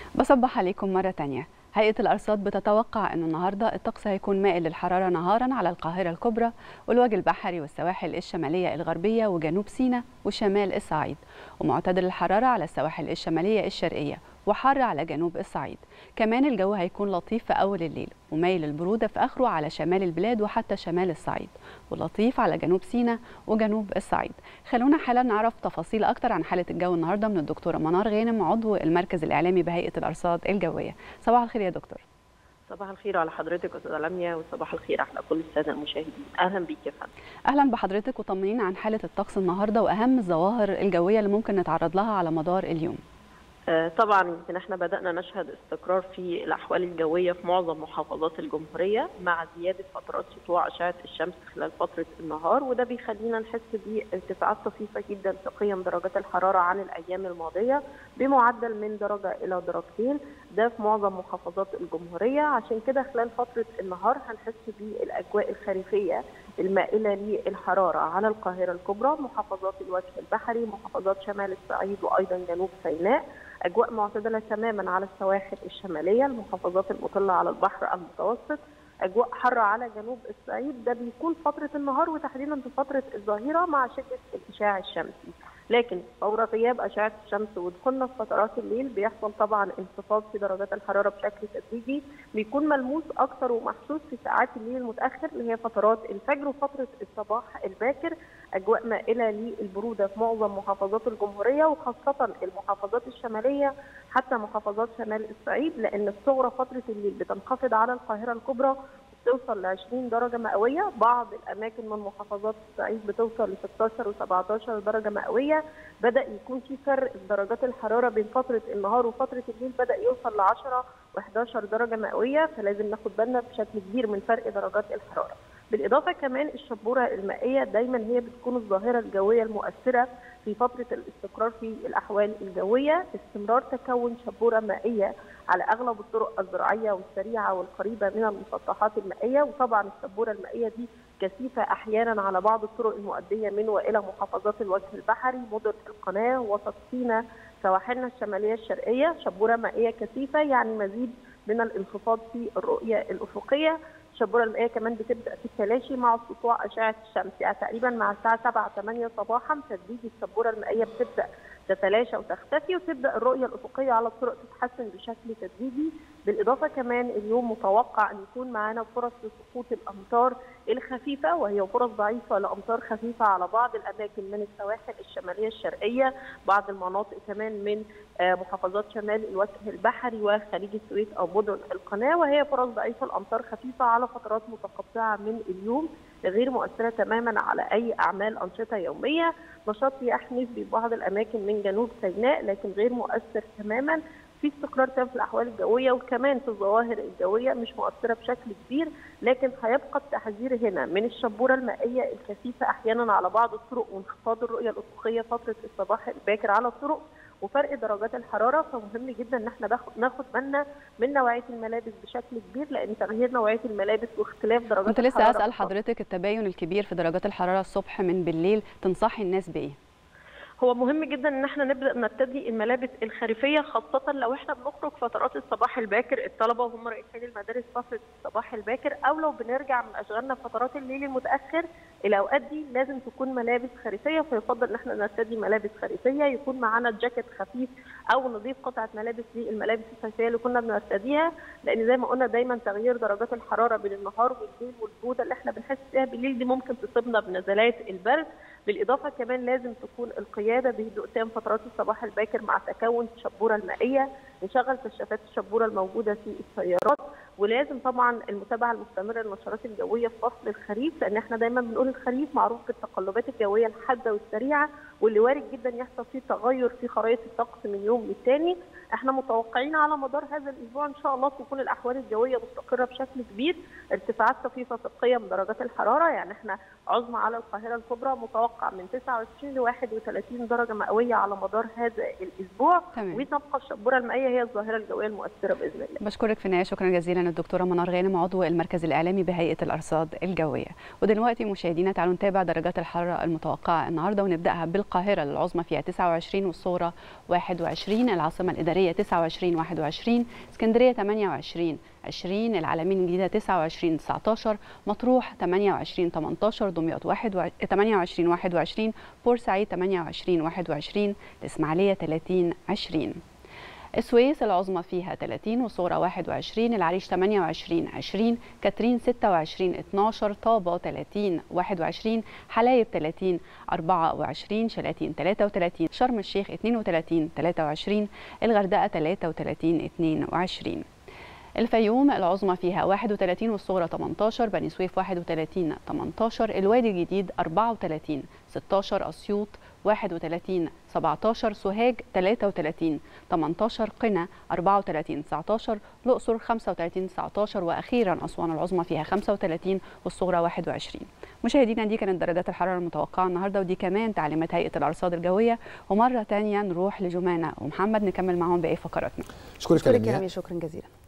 بصبح عليكم مرة تانية هيئة الأرصاد بتتوقع أن النهاردة الطقس هيكون مائل للحرارة نهارا على القاهرة الكبرى والوجه البحري والسواحل الشمالية الغربية وجنوب سيناء وشمال الصعيد ومعتدل الحرارة على السواحل الشمالية الشرقية وحر على جنوب الصعيد كمان الجو هيكون لطيف في أول الليل ومايل البرودة في آخره على شمال البلاد وحتى شمال الصعيد ولطيف على جنوب سيناء وجنوب الصعيد خلونا حالا نعرف تفاصيل أكتر عن حالة الجو النهاردة من الدكتورة منار غانم عضو المركز الإعلامي بهيئة الأرصاد الجوية صباح الخير يا دكتور صباح الخير على حضرتك استاذه لميا وصباح الخير على كل الساده المشاهدين اهلا بيك يا فندم أهلا بحضرتك وطمنينا عن حالة الطقس النهاردة وأهم الظواهر الجوية اللي ممكن نتعرض لها على مدار اليوم طبعا يمكن احنا بدانا نشهد استقرار في الاحوال الجويه في معظم محافظات الجمهوريه مع زياده فترات سطوع اشعه الشمس خلال فتره النهار وده بيخلينا نحس بارتفاعات طفيفه جدا في قيم درجات الحراره عن الايام الماضيه بمعدل من درجه الى درجتين ده في معظم محافظات الجمهوريه عشان كده خلال فتره النهار هنحس بالاجواء الخريفيه المائله للحراره على القاهره الكبرى محافظات الوجه البحري محافظات شمال الصعيد وايضا جنوب سيناء اجواء معتدله تماما على السواحل الشماليه المحافظات المطله على البحر المتوسط اجواء حاره على جنوب الصعيد ده بيكون فتره النهار وتحديدا في فتره الظهيره مع شده الاشعاع الشمسي لكن فور غياب اشعه الشمس ودخولنا في فترات الليل بيحصل طبعا انخفاض في درجات الحراره بشكل تدريجي بيكون ملموس اكثر ومحسوس في ساعات الليل المتاخر اللي هي فترات الفجر وفتره الصباح الباكر اجواء مائله للبروده في معظم محافظات الجمهوريه وخاصه المحافظات الشماليه حتى محافظات شمال الصعيد لان الصغرى فتره الليل بتنخفض على القاهره الكبرى بتوصل ل 20 درجه مئويه، بعض الاماكن من محافظات الصعيد بتوصل ل 16 و17 درجه مئويه، بدا يكون في فرق في درجات الحراره بين فتره النهار وفتره الليل بدا يوصل ل 10 و11 درجه مئويه، فلازم ناخد بالنا بشكل كبير من فرق درجات الحراره. بالاضافه كمان الشبوره المائيه دايما هي بتكون الظاهره الجويه المؤثره في فتره الاستقرار في الاحوال الجويه استمرار تكون شبوره مائيه على اغلب الطرق الزراعيه والسريعه والقريبه من المسطحات المائيه وطبعا الشبوره المائيه دي كثيفه احيانا على بعض الطرق المؤديه من والى محافظات الوجه البحري مدن القناه وسط سيناء سواحلنا الشماليه الشرقيه شبوره مائيه كثيفه يعني مزيد من الانخفاض في الرؤيه الافقيه الشبوره المائيه كمان بتبدا في التلاشي مع سطوع اشعه الشمس يعني تقريبا مع الساعه 7 8 صباحا تدريج الشبوره المائيه بتبدا تتلاشى وتختفي وتبدا الرؤيه الافقيه على الطرق تتحسن بشكل تدريجي بالاضافه كمان اليوم متوقع ان يكون معانا فرص لسقوط الامطار الخفيفه وهي فرص ضعيفه لامطار خفيفه على بعض الاماكن من السواحل الشماليه الشرقيه بعض المناطق كمان من محافظات شمال الوجه البحري وخليج السويس او مدن القناه وهي فرص ضعيفه الامطار خفيفه على فترات متقطعه من اليوم غير مؤثره تماما على اي اعمال انشطه يوميه نشاط رياح نسبي في بعض الاماكن من جنوب سيناء لكن غير مؤثر تماما في استقرار تام في الاحوال الجويه وكمان في الظواهر الجويه مش مؤثره بشكل كبير لكن هيبقى التحذير هنا من الشبوره المائيه الكثيفه احيانا على بعض الطرق وانخفاض الرؤيه الافقيه فتره الصباح الباكر على الطرق وفرق درجات الحراره فمهم جدا ان احنا ناخد بالنا من نوعيه الملابس بشكل كبير لان تغيير نوعيه الملابس واختلاف درجات كنت لسه اسال حضرتك التباين الكبير في درجات الحراره الصبح من بالليل تنصحي الناس بايه؟ هو مهم جدا ان احنا نبدا نرتدي الملابس الخريفيه خاصه لو احنا بنخرج فترات الصباح الباكر الطلبه وهم رايحين المدارس فتره الصباح الباكر او لو بنرجع من اشغالنا فترات الليل المتاخر الاوقات دي لازم تكون ملابس خريفيه فيفضل ان احنا نرتدي ملابس خريفيه يكون معانا جاكيت خفيف او نضيف قطعه ملابس للملابس الخريفيه اللي كنا بنرتديها لان زي ما قلنا دايما تغيير درجات الحراره بين النهار والليل والبروده اللي احنا بنحس فيها بالليل دي ممكن تصيبنا بنزلات البرد بالاضافه كمان لازم تكون القياده بهدوء تام فترات الصباح الباكر مع تكون الشبوره المائيه نشغل كشافات الشبوره الموجوده في السيارات ولازم طبعا المتابعه المستمره للنشرات الجويه في فصل الخريف لان احنا دايما بنقول الخريف معروف بالتقلبات الجويه الحاده والسريعه واللي وارد جدا يحصل فيه تغير في خرائط الطقس من يوم للتاني احنا متوقعين على مدار هذا الاسبوع ان شاء الله تكون الاحوال الجويه مستقره بشكل كبير ارتفاعات طفيفه في قيم درجات الحراره يعني احنا عظمى على القاهره الكبرى متوقع من 29 ل 31 درجه مئويه على مدار هذا الاسبوع تمام. وتبقى الشبوره المائيه هي الظاهره الجويه المؤثره باذن الله بشكرك في النهايه شكرا جزيلا الدكتوره منار غانم عضو المركز الاعلامي بهيئه الارصاد الجويه ودلوقتي مشاهدينا تعالوا نتابع درجات الحراره المتوقعه النهارده ونبداها بالقاهره العظمى فيها 29 والصغرى 21 العاصمه الاداريه الإسكندرية 29 21 اسكندرية 28 20 العالمين الجديدة 29 19 مطروح 28 18 دمياط 28 21 بورسعيد 28 21 الإسماعيلية 30 20 السويس العظمى فيها 30 وصورة 21 العريش 28 20 كاترين 26 12 طابة 30 21 حلايب 30 24 شلاتين 33 شرم الشيخ 32 23 الغردقة 33 22 الفيوم العظمى فيها 31 والصغرى 18 بني سويف 31 18 الوادي الجديد 34 16 اسيوط 31 17 سوهاج 33 18 قنا 34 19 الاقصر 35 19 واخيرا اسوان العظمى فيها 35 والصغرى 21 مشاهدينا دي كانت درجات الحراره المتوقعه النهارده ودي كمان تعليمات هيئه الارصاد الجويه ومره ثانيه نروح لجمانه ومحمد نكمل معاهم باقي فقراتنا اشكرك شكرا شكرا جزيلا